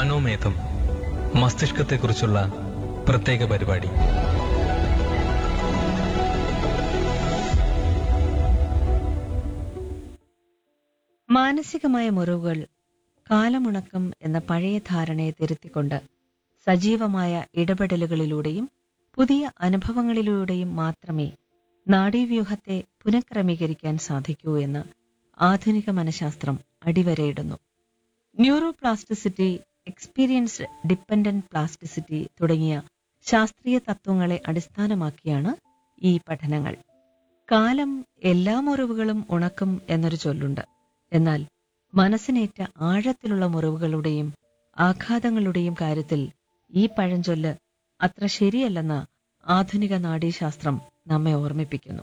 മനോമേധം മസ്തിഷ്കത്തെക്കുറിച്ചുള്ള പ്രത്യേക പരിപാടി മാനസികമായ മുറിവുകൾ കാലമുണക്കം എന്ന പഴയ ധാരണയെ തിരുത്തിക്കൊണ്ട് സജീവമായ ഇടപെടലുകളിലൂടെയും പുതിയ അനുഭവങ്ങളിലൂടെയും മാത്രമേ നാഡീവ്യൂഹത്തെ പുനഃക്രമീകരിക്കാൻ സാധിക്കൂ എന്ന് ആധുനിക മനഃശാസ്ത്രം അടിവരയിടുന്നു ന്യൂറോപ്ലാസ്റ്റിസിറ്റി എക്സ്പീരിയൻസ്ഡ് ഡിപ്പെൻഡന്റ് പ്ലാസ്റ്റിസിറ്റി തുടങ്ങിയ ശാസ്ത്രീയ തത്വങ്ങളെ അടിസ്ഥാനമാക്കിയാണ് ഈ പഠനങ്ങൾ കാലം എല്ലാ മുറിവുകളും ഉണക്കും എന്നൊരു ചൊല്ലുണ്ട് എന്നാൽ മനസ്സിനേറ്റ ആഴത്തിലുള്ള മുറിവുകളുടെയും ആഘാതങ്ങളുടെയും കാര്യത്തിൽ ഈ പഴഞ്ചൊല്ല് അത്ര ശരിയല്ലെന്ന് ആധുനിക നാഡീശാസ്ത്രം നമ്മെ ഓർമ്മിപ്പിക്കുന്നു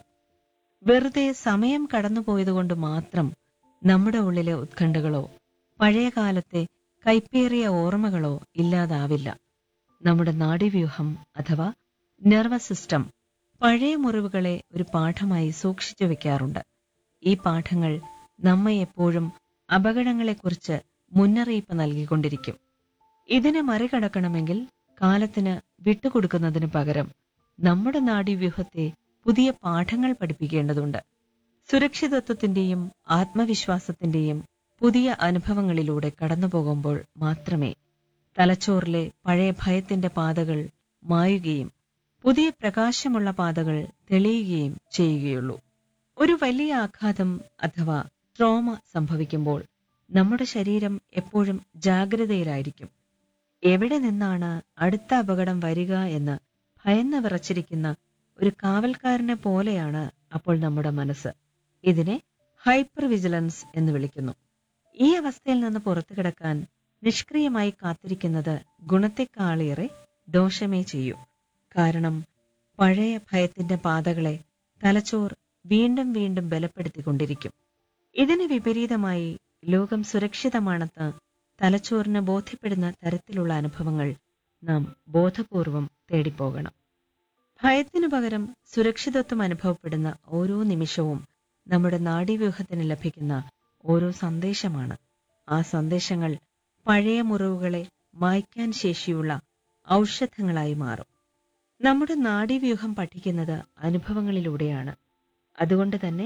വെറുതെ സമയം കടന്നുപോയതുകൊണ്ട് മാത്രം നമ്മുടെ ഉള്ളിലെ ഉത്കണ്ഠകളോ പഴയകാലത്തെ കൈപ്പേറിയ ഓർമ്മകളോ ഇല്ലാതാവില്ല നമ്മുടെ നാഡീവ്യൂഹം അഥവാ നെർവസ് സിസ്റ്റം പഴയ മുറിവുകളെ ഒരു പാഠമായി സൂക്ഷിച്ചു വെക്കാറുണ്ട് ഈ പാഠങ്ങൾ നമ്മെ എപ്പോഴും അപകടങ്ങളെക്കുറിച്ച് മുന്നറിയിപ്പ് നൽകിക്കൊണ്ടിരിക്കും ഇതിനെ മറികടക്കണമെങ്കിൽ കാലത്തിന് വിട്ടുകൊടുക്കുന്നതിന് പകരം നമ്മുടെ നാഡീവ്യൂഹത്തെ പുതിയ പാഠങ്ങൾ പഠിപ്പിക്കേണ്ടതുണ്ട് സുരക്ഷിതത്വത്തിന്റെയും ആത്മവിശ്വാസത്തിന്റെയും പുതിയ അനുഭവങ്ങളിലൂടെ കടന്നുപോകുമ്പോൾ മാത്രമേ തലച്ചോറിലെ പഴയ ഭയത്തിന്റെ പാതകൾ മായുകയും പുതിയ പ്രകാശമുള്ള പാതകൾ തെളിയുകയും ചെയ്യുകയുള്ളൂ ഒരു വലിയ ആഘാതം അഥവാ ട്രോമ സംഭവിക്കുമ്പോൾ നമ്മുടെ ശരീരം എപ്പോഴും ജാഗ്രതയിലായിരിക്കും എവിടെ നിന്നാണ് അടുത്ത അപകടം വരിക എന്ന് ഭയന്ന് വിറച്ചിരിക്കുന്ന ഒരു കാവൽക്കാരനെ പോലെയാണ് അപ്പോൾ നമ്മുടെ മനസ്സ് ഇതിനെ ഹൈപ്പർ വിജിലൻസ് എന്ന് വിളിക്കുന്നു ഈ അവസ്ഥയിൽ നിന്ന് പുറത്തു കിടക്കാൻ നിഷ്ക്രിയമായി കാത്തിരിക്കുന്നത് ഗുണത്തെക്കാളേറെ ദോഷമേ ചെയ്യൂ കാരണം പഴയ ഭയത്തിന്റെ പാതകളെ തലച്ചോർ വീണ്ടും വീണ്ടും ബലപ്പെടുത്തിക്കൊണ്ടിരിക്കും ഇതിന് വിപരീതമായി ലോകം സുരക്ഷിതമാണെന്ന് തലച്ചോറിന് ബോധ്യപ്പെടുന്ന തരത്തിലുള്ള അനുഭവങ്ങൾ നാം ബോധപൂർവം തേടിപ്പോകണം ഭയത്തിനു പകരം സുരക്ഷിതത്വം അനുഭവപ്പെടുന്ന ഓരോ നിമിഷവും നമ്മുടെ നാഡീവ്യൂഹത്തിന് ലഭിക്കുന്ന ഓരോ സന്ദേശമാണ് ആ സന്ദേശങ്ങൾ പഴയ മുറിവുകളെ മായ്ക്കാൻ ശേഷിയുള്ള ഔഷധങ്ങളായി മാറും നമ്മുടെ നാഡീവ്യൂഹം പഠിക്കുന്നത് അനുഭവങ്ങളിലൂടെയാണ് അതുകൊണ്ട് തന്നെ